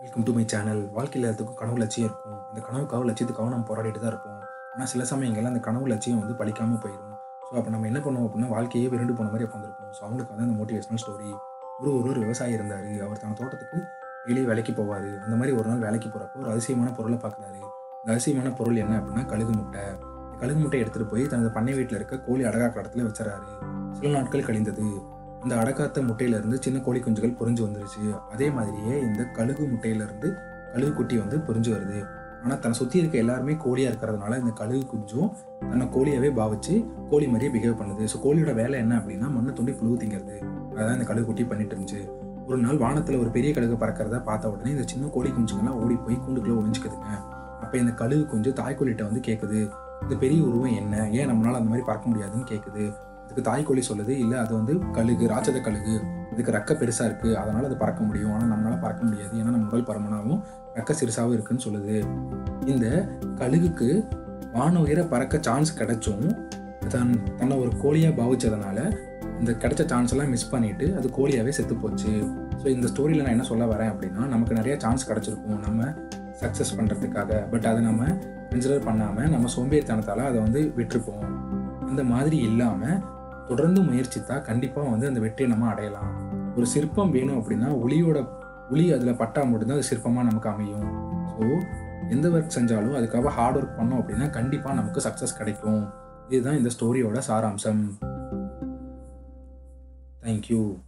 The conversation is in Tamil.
வெல்கம் டு மை சேனல் வாழ்க்கையில் எல்லாத்துக்கும் கனவு லட்சியம் இருக்கும் அந்த கனவுக்காக லட்சியத்துக்காக நம்ம போராடிட்டு தான் இருப்போம் ஆனால் சில சமயங்கள்ல அந்த கனவு லட்சியம் வந்து பலிக்காமல் போயிடும் ஸோ அப்போ நம்ம என்ன பண்ணுவோம் அப்படின்னா வாழ்க்கையே விரண்டு போன மாதிரி உட்காந்துருப்போம் ஸோ அவங்களுக்கு வந்து அந்த மோட்டிவேஷனல் ஸ்டோரி ஒரு ஒரு ஒரு விவசாயி இருந்தார் அவர் தன் தோட்டத்துக்கு டெய்லி வேலைக்கு போவார் அந்த மாதிரி ஒரு நாள் வேலைக்கு போகிறப்போ ஒரு அதிசயமான பொருளை பார்க்குறாரு அந்த அதிசயமான பொருள் என்ன அப்படின்னா கழுகு முட்டை இந்த கழுகு முட்டையை எடுத்துகிட்டு போய் தனது பண்ணை வீட்டில் இருக்க கோழி அடகாக்கிற இடத்துல வச்சுறாரு சில நாட்கள் கழிந்தது அந்த அடக்காத்த முட்டையிலேருந்து சின்ன கோழி குஞ்சுகள் பொறிஞ்சு வந்துருச்சு அதே மாதிரியே இந்த கழுகு முட்டையிலேருந்து கழுகு குட்டி வந்து பொறிஞ்சு வருது ஆனால் தன்னை சுற்றி இருக்க எல்லாருமே கோழியாக இருக்கிறதுனால இந்த கழுகு குஞ்சும் தன்னை கோழியாகவே பாவிச்சு கோழி மாதிரியே பிஹேவ் பண்ணுது ஸோ கோழியோட வேலை என்ன அப்படின்னா மண்ணை தோண்டி புழு திங்கிறது அதான் இந்த கழுகு குட்டி பண்ணிட்டு இருந்துச்சு ஒரு நாள் வானத்தில் ஒரு பெரிய கழுகு பறக்கிறத பார்த்த உடனே இந்த சின்ன கோழி குஞ்சுங்கள்லாம் ஓடி போய் கூண்டுக்குள்ளே ஒழிஞ்சுக்குதுங்க அப்போ இந்த கழுகு குஞ்சு தாய்க்கோழிட்ட வந்து கேட்குது இந்த பெரிய உருவம் என்ன ஏன் நம்மளால அந்த மாதிரி பறக்க முடியாதுன்னு கேட்குது இதுக்கு தாய்க்கோழி சொல்லுது இல்லை அது வந்து கழுகு ராட்சத கழுகு இதுக்கு ரெக்க பெருசாக இருக்குது அதனால் அது பறக்க முடியும் ஆனால் நம்மளால பறக்க முடியாது ஏன்னா நம்ம உடல் பருமனாகவும் ரெக்க சிறுசாகவும் இருக்குன்னு சொல்லுது இந்த கழுகுக்கு வான உயர பறக்க சான்ஸ் கிடைச்சும் தன் தன்னை ஒரு கோழியாக பாவிச்சதுனால இந்த கிடைச்ச சான்ஸ் எல்லாம் மிஸ் பண்ணிட்டு அது கோழியாகவே செத்து போச்சு ஸோ இந்த ஸ்டோரியில் நான் என்ன சொல்ல வரேன் அப்படின்னா நமக்கு நிறைய சான்ஸ் கிடச்சிருக்கும் நம்ம சக்ஸஸ் பண்ணுறதுக்காக பட் அதை நம்ம கன்சிடர் பண்ணாமல் நம்ம சோம்பேறித்தனத்தால் அதை வந்து விட்டுருப்போம் அந்த மாதிரி இல்லாமல் தொடர்ந்து முயற்சித்தா கண்டிப்பாக வந்து அந்த வெற்றியை நம்ம அடையலாம் ஒரு சிற்பம் வேணும் அப்படின்னா ஒளியோட ஒளி அதில் பட்டா மட்டும்தான் அது சிற்பமாக நமக்கு அமையும் ஸோ எந்த ஒர்க் செஞ்சாலும் அதுக்காக ஹார்ட் ஒர்க் பண்ணோம் அப்படின்னா கண்டிப்பாக நமக்கு சக்ஸஸ் கிடைக்கும் இதுதான் இந்த ஸ்டோரியோட சாராம்சம் தேங்க்யூ